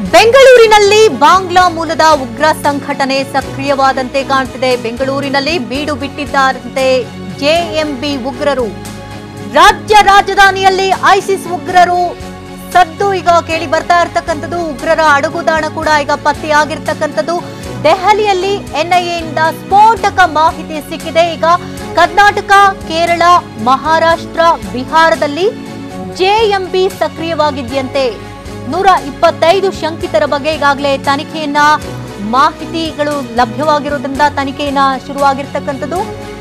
ಬೆಂಗಳೂರಿನಲ್ಲಿ ಬಾಂಗ್ಲಾ ಮೂಲದ ಉಗ್ರ ಸಂಘಟನೆ ಸಕ್ರಿಯವಾದಂತೆ ಕಾಣ್ತಿದೆ ಬೆಂಗಳೂರಿನಲ್ಲಿ ಬೀಡು ಬಿಟ್ಟಿದ್ದಾರಂತೆ ಜೆಎಂಬಿ ಉಗ್ರರು ರಾಜ್ಯ ರಾಜಧಾನಿಯಲ್ಲಿ ಐಸಿಸ್ ಉಗ್ರರು ಸದ್ದು ಈಗ ಕೇಳಿ ಬರ್ತಾ ಇರ್ತಕ್ಕಂಥದ್ದು ಉಗ್ರರ ಅಡಗುದಾಣ ಕೂಡ ಈಗ ಪತ್ತೆಯಾಗಿರ್ತಕ್ಕಂಥದ್ದು ದೆಹಲಿಯಲ್ಲಿ ಎನ್ಐಎಯಿಂದ ಸ್ಫೋಟಕ ಮಾಹಿತಿ ಸಿಕ್ಕಿದೆ ಈಗ ಕರ್ನಾಟಕ ಕೇರಳ ಮಹಾರಾಷ್ಟ್ರ ಬಿಹಾರದಲ್ಲಿ ಜೆಎಂಬಿ ಸಕ್ರಿಯವಾಗಿದೆಯಂತೆ ನೂರ ಇಪ್ಪತ್ತೈದು ಶಂಕಿತರ ಬಗ್ಗೆ ಈಗಾಗಲೇ ತನಿಖೆಯನ್ನ ಮಾಹಿತಿಗಳು ಲಭ್ಯವಾಗಿರೋದ್ರಿಂದ ತನಿಖೆಯನ್ನ ಶುರುವಾಗಿರ್ತಕ್ಕಂಥದ್ದು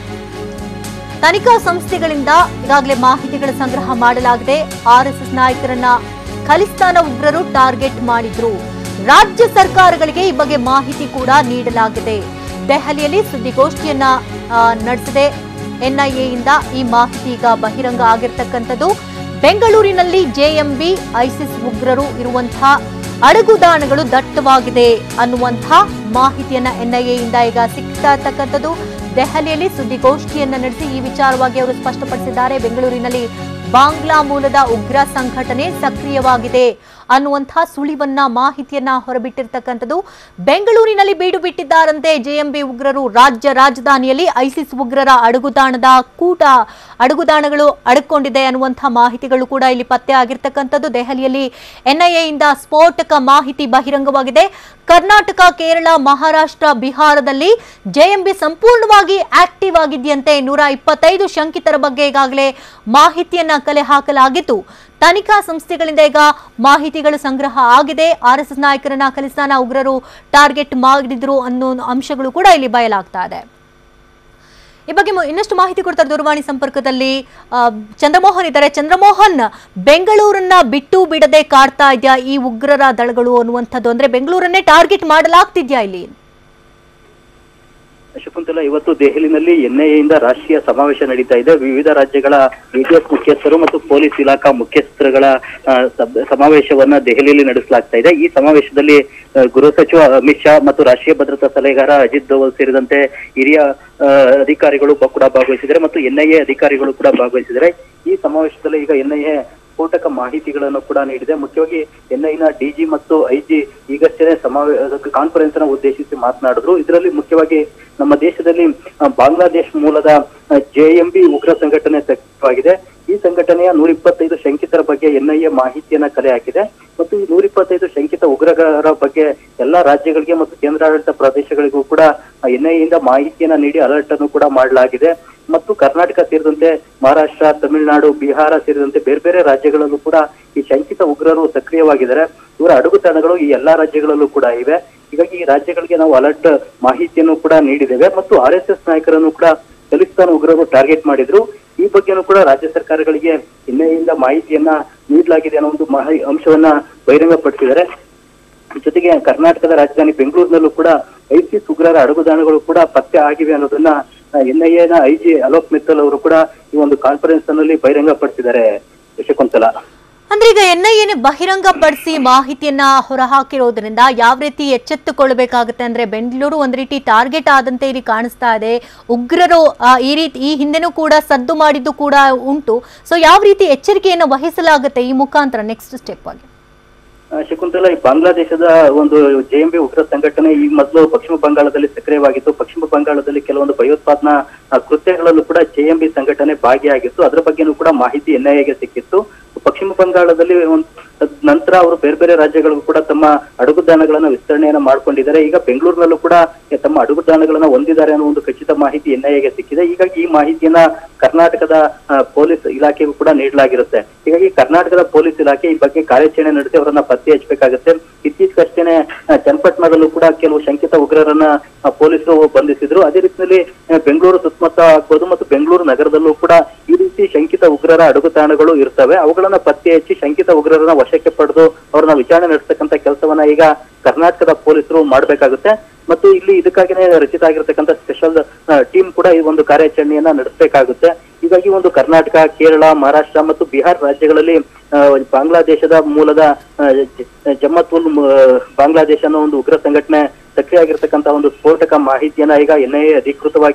ತನಿಖಾ ಸಂಸ್ಥೆಗಳಿಂದ ಈಗಾಗಲೇ ಮಾಹಿತಿಗಳ ಸಂಗ್ರಹ ಮಾಡಲಾಗಿದೆ ಆರ್ಎಸ್ಎಸ್ ನಾಯಕರನ್ನ ಖಲಿಸ್ತಾನ ಉಗ್ರರು ಟಾರ್ಗೆಟ್ ಮಾಡಿದ್ರು ರಾಜ್ಯ ಸರ್ಕಾರಗಳಿಗೆ ಈ ಬಗ್ಗೆ ಮಾಹಿತಿ ಕೂಡ ನೀಡಲಾಗಿದೆ ದೆಹಲಿಯಲ್ಲಿ ಸುದ್ದಿಗೋಷ್ಠಿಯನ್ನ ಆ, ನಡೆಸಿದೆ ಎನ್ಐಎಯಿಂದ ಈ ಮಾಹಿತಿ ಈಗ ಬಹಿರಂಗ ಆಗಿರ್ತಕ್ಕಂಥದ್ದು ಬೆಂಗಳೂರಿನಲ್ಲಿ ಜೆಎಂಬಿ ಐಸಿಸ್ ಉಗ್ರರು ಇರುವಂತಹ ಅಡಗುದಾಣಗಳು ದಟ್ಟವಾಗಿದೆ ಅನ್ನುವಂತಹ ಮಾಹಿತಿಯನ್ನ ಎನ್ಐಎಯಿಂದ ಈಗ ಸಿಗ್ತಾ ಇರ್ತಕ್ಕಂಥದ್ದು ದೆಹಲಿಯಲ್ಲಿ ಸುದ್ದಿಗೋಷ್ಠಿಯನ್ನ ನಡೆಸಿ ಈ ವಿಚಾರವಾಗಿ ಅವರು ಸ್ಪಷ್ಟಪಡಿಸಿದ್ದಾರೆ ಬೆಂಗಳೂರಿನಲ್ಲಿ ಬಾಂಗ್ಲಾ ಮೂಲದ ಉಗ್ರ ಸಂಘಟನೆ ಸಕ್ರಿಯವಾಗಿದೆ ಅನ್ನುವಂತಹ ಸುಳಿವನ್ನ ಮಾಹಿತಿಯನ್ನ ಹೊರಬಿಟ್ಟಿರ್ತಕ್ಕಂಥದ್ದು ಬೆಂಗಳೂರಿನಲ್ಲಿ ಬೀಡು ಬಿಟ್ಟಿದ್ದಾರಂತೆ ಜೆಎಂಬಿ ಉಗ್ರರು ರಾಜ್ಯ ರಾಜಧಾನಿಯಲ್ಲಿ ಐಸಿಸ್ ಉಗ್ರರ ಅಡಗುದಾಣದ ಕೂಟ ಅಡಗುದಾಣಗಳು ಅಡಕೊಂಡಿದೆ ಅನ್ನುವಂತಹ ಮಾಹಿತಿಗಳು ಕೂಡ ಇಲ್ಲಿ ಪತ್ತೆ ಆಗಿರ್ತಕ್ಕಂಥದ್ದು ದೆಹಲಿಯಲ್ಲಿ ಎನ್ಐಎಯಿಂದ ಸ್ಫೋಟಕ ಮಾಹಿತಿ ಬಹಿರಂಗವಾಗಿದೆ ಕರ್ನಾಟಕ ಕೇರಳ ಮಹಾರಾಷ್ಟ್ರ ಬಿಹಾರದಲ್ಲಿ ಜೆಎಂಬಿ ಸಂಪೂರ್ಣವಾಗಿ ಆಕ್ಟಿವ್ ಆಗಿದೆಯಂತೆ ನೂರ ಇಪ್ಪತ್ತೈದು ಶಂಕಿತರ ಬಗ್ಗೆ ಈಗಾಗಲೇ ಮಾಹಿತಿಯನ್ನ ಕಲೆ ಹಾಕಲಾಗಿತ್ತು ತನಿಖಾ ಸಂಸ್ಥೆಗಳಿಂದ ಈಗ ಮಾಹಿತಿಗಳು ಸಂಗ್ರಹ ಆಗಿದೆ ಆರ್ಎಸ್ಎಸ್ ನಾಯಕರನ್ನ ಖಲಿಸ್ತಾನ ಉಗ್ರರು ಟಾರ್ಗೆಟ್ ಮಾಡಿದ್ರು ಅನ್ನೋ ಅಂಶಗಳು ಕೂಡ ಇಲ್ಲಿ ಬಯಲಾಗ್ತಾ ಇದೆ ಈ ಬಗ್ಗೆ ಮು- ಇನ್ನಷ್ಟು ಮಾಹಿತಿ ಕೊಡ್ತಾರೆ ದೂರವಾಣಿ ಸಂಪರ್ಕದಲ್ಲಿ ಆ, ಚಂದ್ರಮೋಹನ್ ಇದ್ದಾರೆ ಚಂದ್ರಮೋಹನ್ ಬೆಂಗಳೂರನ್ನ ಬಿಟ್ಟು ಬಿಡದೆ ಕಾಡ್ತಾ ಇದೆಯಾ ಈ ಉಗ್ರರ ದಳಗಳು ಅನ್ನುವಂಥದ್ದು ಅಂದ್ರೆ ಬೆಂಗಳೂರನ್ನೇ ಟಾರ್ಗೆಟ್ ಮಾಡಲಾಗ್ತಿದ್ಯಾ ಇಲ್ಲಿ ಶಕುಂತಲ ಇವತ್ತು ದೆಹಲಿನಲ್ಲಿ ಎನ್ಐಎಯಿಂದ ರಾಷ್ಟ್ರೀಯ ಸಮಾವೇಶ ನಡೀತಾ ಇದೆ ವಿವಿಧ ರಾಜ್ಯಗಳ ಬಿಟಿಎಸ್ ಮುಖ್ಯಸ್ಥರು ಮತ್ತು ಪೊಲೀಸ್ ಇಲಾಖಾ ಮುಖ್ಯಸ್ಥರುಗಳ ಆ, ಸಬ್- ಸಮಾವೇಶವನ್ನ ದೆಹಲಿಯಲ್ಲಿ ನಡೆಸಲಾಗ್ತಾ ಇದೆ ಈ ಸಮಾವೇಶದಲ್ಲಿ ಆ, ಗೃಹ ಸಚಿವ ಅಮಿತ್ ಶಾ ಮತ್ತು ರಾಷ್ಟ್ರೀಯ ಭದ್ರತಾ ಸಲಹೆಗಾರ ಅಜಿತ್ ದೋವಲ್ ಸೇರಿದಂತೆ ಹಿರಿಯ ಆ, ಅಧಿಕಾರಿಗಳು ಬ- ಕೂಡ ಭಾಗವಹಿಸಿದ್ದಾರೆ ಮತ್ತು ಎನ್ಐಎ ಅಧಿಕಾರಿಗಳು ಕೂಡ ಭಾಗವಹಿಸಿದ್ದಾರೆ ಈ ಸಮಾವೇಶದಲ್ಲಿ ಈಗ ಎನ್ಐಎ ಸ್ಫೋಟಕ ಮಾಹಿತಿಗಳನ್ನು ಕೂಡ ನೀಡಿದೆ ಮುಖ್ಯವಾಗಿ ಎನ್ಐನ ಡಿಜಿ ಮತ್ತು ಐಜಿ ಈಗಷ್ಟೇ ಸಮಾವೇಶ ಕಾನ್ಫರೆನ್ಸ್ ನ ಉದ್ದೇಶಿಸಿ ಮಾತನಾಡಿದ್ರು ಇದರಲ್ಲಿ ಮುಖ್ಯವಾಗಿ ನಮ್ಮ ದೇಶದಲ್ಲಿ ಆ, ಬಾಂಗ್ಲಾದೇಶ್ ಮೂಲದ ಜೆಎಂಬಿ ಉಗ್ರ ಸಂಘಟನೆ ಸಕ್ರಿಯವಾಗಿದೆ ಈ ಸಂಘಟನೆಯ ನೂರ ಇಪ್ಪತ್ತೈದು ಶಂಕಿತರ ಬಗ್ಗೆ ಎನ್ಐಎ ಮಾಹಿತಿಯನ್ನ ಕಲೆ ಹಾಕಿದೆ ಮತ್ತು ಈ ನೂರ ಇಪ್ಪತ್ತೈದು ಶಂಕಿತ ಉಗ್ರಗಾರ ಬಗ್ಗೆ ಎಲ್ಲಾ ರಾಜ್ಯಗಳಿಗೆ ಮತ್ತು ಕೇಂದ್ರಾಡಳಿತ ಪ್ರದೇಶಗಳಿಗೂ ಕೂಡ ಎನ್ಐಎಯಿಂದ ಮಾಹಿತಿಯನ್ನ ನೀಡಿ ಅಲರ್ಟ್ ಅನ್ನು ಕೂಡ ಮಾಡಲಾಗಿದೆ ಮತ್ತು ಕರ್ನಾಟಕ ಸೇರಿದಂತೆ ಮಹಾರಾಷ್ಟ್ರ ತಮಿಳುನಾಡು ಬಿಹಾರ ಸೇರಿದಂತೆ ಬೇರೆ ಬೇರೆ ರಾಜ್ಯಗಳಲ್ಲೂ ಕೂಡ ಈ ಶಂಕಿತ ಉಗ್ರರು ಸಕ್ರಿಯವಾಗಿದ್ದಾರೆ ಇವರ ಅಡಗುತಾಣಗಳು ಈ ಎಲ್ಲಾ ರಾಜ್ಯಗಳಲ್ಲೂ ಕೂಡ ಇವೆ ಹೀಗಾಗಿ ಈ ರಾಜ್ಯಗಳಿಗೆ ನಾವು ಅಲರ್ಟ್ ಮಾಹಿತಿಯನ್ನು ಕೂಡ ನೀಡಿದ್ದೇವೆ ಮತ್ತು ಆರ್ ಎಸ್ ಎಸ್ ನಾಯಕರನ್ನು ಕೂಡ ಖಲಿಸ್ತಾನ್ ಉಗ್ರರು ಟಾರ್ಗೆಟ್ ಮಾಡಿದ್ರು ಈ ಬಗ್ಗೆನೂ ಕೂಡ ರಾಜ್ಯ ಸರ್ಕಾರಗಳಿಗೆ ಹಿನ್ನೆಲೆಯಿಂದ ಮಾಹಿತಿಯನ್ನ ನೀಡಲಾಗಿದೆ ಅನ್ನೋ ಒಂದು ಮಾಹಿ ಅಂಶವನ್ನ ಬಹಿರಂಗಪಡಿಸಿದ್ದಾರೆ ಜೊತೆಗೆ ಕರ್ನಾಟಕದ ರಾಜಧಾನಿ ಬೆಂಗಳೂರಿನಲ್ಲೂ ಕೂಡ ಐಸಿಸ್ ಉಗ್ರರ ಅಡಗುದಾಣಗಳು ಕೂಡ ಪತ್ತೆ ಆಗಿವೆ ಅನ್ನೋದನ್ನ ಎನ್ಐಎನ ಐಜಿ ಅಲೋಕ್ ಮಿತ್ತಲ್ ಅವರು ಕೂಡ ಈ ಒಂದು ಕಾನ್ಫರೆನ್ಸ್ ನಲ್ಲಿ ಬಹಿರಂಗಪಡಿಸಿದ್ದಾರೆ ಶಕುಂತಲಾ ಅಂದ್ರೆ ಈಗ ಎನ್ಐಎನೆ ಬಹಿರಂಗಪಡಿಸಿ ಮಾಹಿತಿಯನ್ನ ಹೊರಹಾಕಿರೋದ್ರಿಂದ ಯಾವ ರೀತಿ ಎಚ್ಚೆತ್ತುಕೊಳ್ಬೇಕಾಗುತ್ತೆ ಅಂದ್ರೆ ಬೆಂಗಳೂರು ಒಂದ್ ರೀತಿ ಟಾರ್ಗೆಟ್ ಆದಂತೆ ಇಲ್ಲಿ ಕಾಣಿಸ್ತಾ ಇದೆ ಉಗ್ರರು ಆ, ಈ ರೀತಿ ಈ ಹಿಂದೆನೂ ಕೂಡ ಸದ್ದು ಮಾಡಿದ್ದು ಕೂಡ ಉಂಟು ಸೊ ಯಾವ ರೀತಿ ಎಚ್ಚರಿಕೆಯನ್ನು ವಹಿಸಲಾಗುತ್ತೆ ಈ ಮುಖಾಂತರ ನೆಕ್ಸ್ಟ್ ಸ್ಟೆಪ್ ಆಗಿ ಆ, ಶಕುಂತಲಾ ಈ ಬಾಂಗ್ಲಾದೇಶದ ಒಂದು ಜೆಎಂಬಿ ಉಗ್ರ ಸಂಘಟನೆ ಈ ಮೊದಲು ಪಶ್ಚಿಮ ಬಂಗಾಳದಲ್ಲಿ ಸಕ್ರಿಯವಾಗಿತ್ತು ಪಶ್ಚಿಮ ಬಂಗಾಳದಲ್ಲಿ ಕೆಲವೊಂದು ಭಯೋತ್ಪಾದನಾ ಆ, ಕೃತ್ಯಗಳಲ್ಲೂ ಕೂಡ ಜೆಎಂಬಿ ಸಂಘಟನೆ ಭಾಗಿಯಾಗಿತ್ತು ಅದರ ಬಗ್ಗೆನೂ ಕೂಡ ಮಾಹಿತಿ ಎನ್ಐಎಗೆ ಸಿಕ್ಕಿತ್ತು ಪಶ್ಚಿಮ ಬಂಗಾಳದಲ್ಲಿ ಒಂದ್ ಅದ್ ನಂತರ ಅವರು ಬೇರೆ ಬೇರೆ ರಾಜ್ಯಗಳಿಗೂ ಕೂಡ ತಮ್ಮ ಅಡುಗುದಾಣಗಳನ್ನ ವಿಸ್ತರಣೆಯನ್ನ ಮಾಡ್ಕೊಂಡಿದ್ದಾರೆ ಈಗ ಬೆಂಗಳೂರಿನಲ್ಲೂ ಕೂಡ ತಮ್ಮ ಅಡುಗುದಾಣಗಳನ್ನ ಹೊಂದಿದ್ದಾರೆ ಅನ್ನೋ ಒಂದು ಖಚಿತ ಮಾಹಿತಿ ಎನ್ಐಎಗೆ ಸಿಕ್ಕಿದೆ ಹೀಗಾಗಿ ಈ ಮಾಹಿತಿಯನ್ನ ಕರ್ನಾಟಕದ ಆ, ಪೊಲೀಸ್ ಇಲಾಖೆಗೂ ಕೂಡ ನೀಡಲಾಗಿರುತ್ತೆ ಹೀಗಾಗಿ ಕರ್ನಾಟಕದ ಪೊಲೀಸ್ ಇಲಾಖೆ ಈ ಬಗ್ಗೆ ಕಾರ್ಯಾಚರಣೆ ನಡೆಸಿ ಅವರನ್ನ ಪತ್ತೆ ಹಚ್ಚಬೇಕಾಗುತ್ತೆ ಇತ್ತೀಚೆಗಷ್ಟೇನೆ ಆ, ಚನ್ನಪಟ್ಟಣದಲ್ಲೂ ಕೂಡ ಕೆಲವು ಶಂಕಿತ ಉಗ್ರರನ್ನ ಆ, ಪೊಲೀಸರು ಬಂಧಿಸಿದ್ರು ಅದೇ ರೀತಿಯಲ್ಲಿ ಆ, ಬೆಂಗಳೂರು ಸುತ್ತಮುತ್ತ ಆಗ್ಬೋದು ಮತ್ತು ಬೆಂಗಳೂರು ನಗರದಲ್ಲೂ ಕೂಡ ಈ ರೀತಿ ಶಂಕಿತ ಉಗ್ರರ ಅಡುಗುತಾಣಗಳು ಇರ್ತವೆ ಅವುಗಳನ್ನ ಪತ್ತೆ ಹಚ್ಚಿ ಶಂಕಿತ ಉಗ್ರರನ್ನ ವಶಕ್ಕೆ ಪಡೆದು ಅವ್ರನ್ನ ವಿಚಾರಣೆ ನಡೆಸ್ತಕ್ಕಂಥ ಕೆಲಸವನ್ನ ಈಗ ಕರ್ನಾಟಕದ ಪೊಲೀಸರು ಮಾಡಬೇಕಾಗುತ್ತೆ ಮತ್ತು ಇಲ್ಲಿ ಇದಕ್ಕಾಗಿನೇ ರಚಿತ ಆಗಿರ್ತಕ್ಕಂಥ ಸ್ಪೆಷಲ್ ಟೀಮ್ ಕೂಡ ಈ ಒಂದು ಕಾರ್ಯಾಚರಣೆಯನ್ನ ನಡೆಸಬೇಕಾಗುತ್ತೆ ಹೀಗಾಗಿ ಒಂದು ಕರ್ನಾಟಕ ಕೇರಳ ಮಹಾರಾಷ್ಟ್ರ ಮತ್ತು ಬಿಹಾರ್ ರಾಜ್ಯಗಳಲ್ಲಿ ಆ, ಬಾಂಗ್ಲಾದೇಶದ ಮೂಲದ ಆ, ಜ- ಜಮ್ಮತ್ ಉಲ್ ಮ- ಬಾಂಗ್ಲಾದೇಶ ಅನ್ನೋ ಒಂದು ಉಗ್ರ ಸಂಘಟನೆ ಸಕ್ರಿಯ ಆಗಿರ್ತಕ್ಕಂಥ ಒಂದು ಸ್ಫೋಟಕ ಮಾಹಿತಿಯನ್ನ ಈಗ ಎನ್ಐಎ ಅಧಿಕೃತವಾಗಿ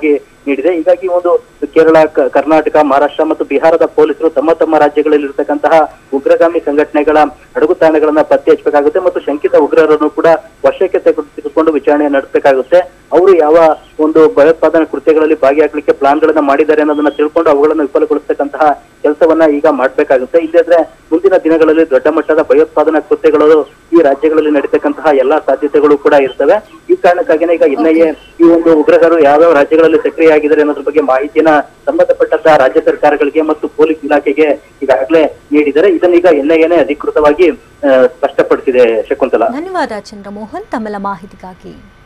ನೀಡಿದೆ ಹೀಗಾಗಿ ಈ ಒಂದು ಕೇರಳ ಕ- ಕರ್ನಾಟಕ ಮಹಾರಾಷ್ಟ್ರ ಮತ್ತು ಬಿಹಾರದ ಪೊಲೀಸರು ತಮ್ಮ ತಮ್ಮ ರಾಜ್ಯಗಳಲ್ಲಿ ಇರತಕ್ಕಂತಹ ಉಗ್ರಗಾಮಿ ಸಂಘಟನೆಗಳ ಅಡಗುತಾಣಗಳನ್ನ ಪತ್ತೆ ಹಚ್ಚಬೇಕಾಗುತ್ತೆ ಮತ್ತು ಶಂಕಿತ ಉಗ್ರರನ್ನು ಕೂಡ ವಶಕ್ಕೆ ತೆಗೆದು- ತೆಗೆದುಕೊಂಡು ವಿಚಾರಣೆ ನಡೆಸಬೇಕಾಗುತ್ತೆ ಅವರು ಯಾವ ಒಂದು ಭಯೋತ್ಪಾದನಾ ಕೃತ್ಯಗಳಲ್ಲಿ ಭಾಗಿಯಾಗಲಿಕ್ಕೆ ಪ್ಲಾನ್ ಗಳನ್ನ ಮಾಡಿದ್ದಾರೆ ಅನ್ನೋದನ್ನ ತಿಳ್ಕೊಂಡು ಅವುಗಳನ್ನು ವಿಫಲಗೊಳಿಸ್ತಕ್ಕಂತಹ ಕೆಲಸವನ್ನ ಈಗ ಮಾಡ್ಬೇಕಾಗುತ್ತೆ ಇಲ್ಲದ್ರೆ ಮುಂದಿನ ದಿನಗಳಲ್ಲಿ ದೊಡ್ಡ ಮಟ್ಟದ ಭಯೋತ್ಪಾದನಾ ಕೃತ್ಯಗಳು ಈ ರಾಜ್ಯಗಳಲ್ಲಿ ನಡೀತಕ್ಕಂತಹ ಎಲ್ಲಾ ಸಾಧ್ಯತೆಗಳು ಕೂಡ ಇರ್ತವೆ ಈ ಕಾರಣಕ್ಕಾಗಿನೇ ಈಗ ಎನ್ಐಎ ಈ ಒಂದು ಉಗ್ರಗಾರರು ಯಾವ್ಯಾವ ರಾಜ್ಯಗಳಲ್ಲಿ ಸಕ್ರಿಯ ಆಗಿದ್ದಾರೆ ಅನ್ನೋದ್ರ ಬಗ್ಗೆ ಮಾಹಿತಿಯನ್ನ ಸಂಬಂಧಪಟ್ಟಂತಹ ರಾಜ್ಯ ಸರ್ಕಾರಗಳಿಗೆ ಮತ್ತು ಪೊಲೀಸ್ ಇಲಾಖೆಗೆ ಈಗಾಗಲೇ ನೀಡಿದ್ದಾರೆ ಇದನ್ನೀಗ ಎನ್ಐಎನೇ ಅಧಿಕೃತವಾಗಿ ಆ, ಸ್ಪಷ್ಟಪಡಿಸಿದೆ ಶಕುಂತಲಾ ಧನ್ಯವಾದ ಚಂದ್ರಮೋಹನ್ ತಮ್ಮೆಲ್ಲ ಮಾಹಿತಿಗಾಗಿ